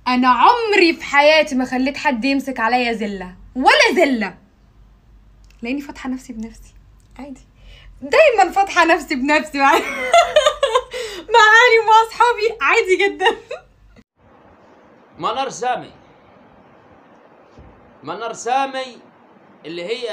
انا عمري في حياتي ما خليت حد يمسك عليا زله ولا زله لاني فاتحه نفسي بنفسي عادي دايما فاتحه نفسي بنفسي مع مع اهلي ومع اصحابي عادي جدا منار سامي منار سامي اللي هي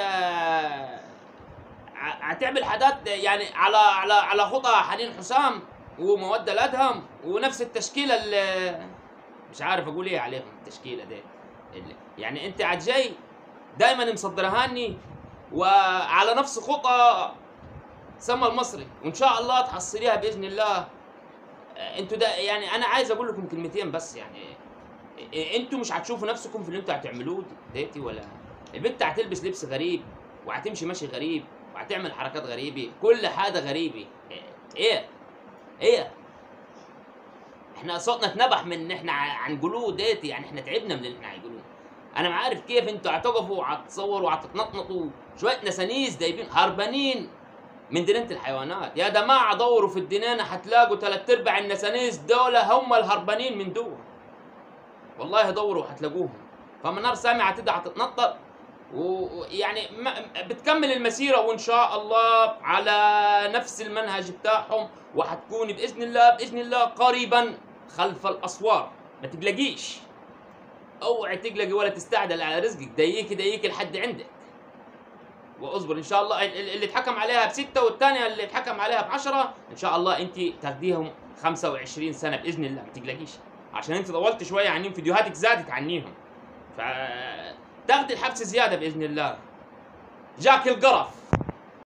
ع- هتعمل حاجات يعني على على على خطى حنين حسام ومودة الادهم ونفس التشكيله اللي مش عارف اقول ايه عليهم التشكيله دي اللي يعني انت عاد جاي دايما مصدرهاني وعلى نفس خطى سما المصري وان شاء الله تحصليها باذن الله انتوا ده يعني انا عايز اقول لكم كلمتين بس يعني إيه- انتوا مش هتشوفوا نفسكم في اللي انتوا هتعملوه ديتي ولا البنت هتلبس لبس غريب وهتمشي مشي غريب وهتعمل حركات غريبه كل حاجه غريبه إيه- ايه ايه احنا صوتنا اتنبح من ان احنا ع- هنقولوه ديتي يعني احنا تعبنا من اللي احنا هنقولوه انا ما عارف كيف انتوا هتقفوا وهتصوروا وهتتنطنطوا شويه نسانيس دايبين هربانين من جنينه الحيوانات يا جماعه دوروا في الجنينه هتلاقوا ثلاث ارباع النسانيس دول هم الهربانين من دول والله دوروا هتلاقوهم فمنار سامي هتبدا هتتنطط ويعني ما- بتكمل المسيره وان شاء الله على نفس المنهج بتاعهم وهتكون باذن الله باذن الله قريبا خلف الاسوار ما تقلقيش اوعي تقلقي ولا تستعجل على رزقك ديكي ديكي لحد عندك واصبر ان شاء الله ال- ال- اللي اتحكم عليها بسته والثانيه اللي اتحكم عليها بعشره ان شاء الله انت تاخديهم 25 سنه باذن الله ما تقلقيش عشان انت طولت شويه عنهم فيديوهاتك زادت عنيهم ف تاخدي الحبس زياده باذن الله جاك القرف